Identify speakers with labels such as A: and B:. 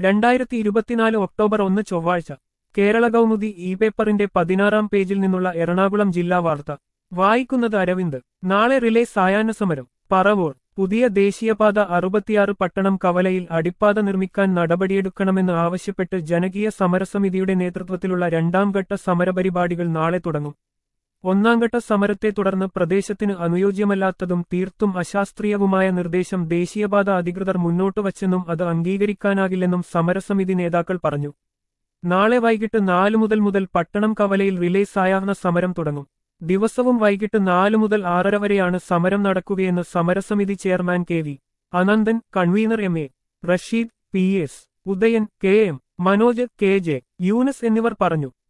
A: രണ്ടായിരത്തി ഇരുപത്തിനാല് ഒക്ടോബർ ഒന്ന് ചൊവ്വാഴ്ച കേരള കൗമുദി ഇ പേപ്പറിന്റെ പതിനാറാം പേജിൽ നിന്നുള്ള എറണാകുളം ജില്ലാ വാർത്ത വായിക്കുന്നത് അരവിന്ദ് നാളെ റിലേ സായാഹ്ന സമരം പറവൂർ പുതിയ ദേശീയപാത അറുപത്തിയാറ് പട്ടണം കവലയിൽ അടിപ്പാത നിർമ്മിക്കാൻ നടപടിയെടുക്കണമെന്ന് ആവശ്യപ്പെട്ട് ജനകീയ സമരസമിതിയുടെ നേതൃത്വത്തിലുള്ള രണ്ടാം ഘട്ട സമരപരിപാടികൾ നാളെ തുടങ്ങും ഒന്നാംഘട്ട സമരത്തെ തുടർന്ന് പ്രദേശത്തിന് അനുയോജ്യമല്ലാത്തതും തീർത്തും അശാസ്ത്രീയവുമായ നിർദ്ദേശം ദേശീയപാത അധികൃതർ മുന്നോട്ട് വച്ചെന്നും അത് അംഗീകരിക്കാനാകില്ലെന്നും സമരസമിതി നേതാക്കൾ പറഞ്ഞു നാളെ വൈകിട്ട് നാലു മുതൽ മുതൽ പട്ടണം കവലയിൽ റിലേ സായാഹ്ന സമരം തുടങ്ങും ദിവസവും വൈകിട്ട് നാലു മുതൽ ആറര വരെയാണ് സമരം നടക്കുകയെന്ന് സമരസമിതി chairman K V Ananthan convener M A Rasheed P S Udayan K M Manoj K J Yunus എന്നിവർ പറഞ്ഞു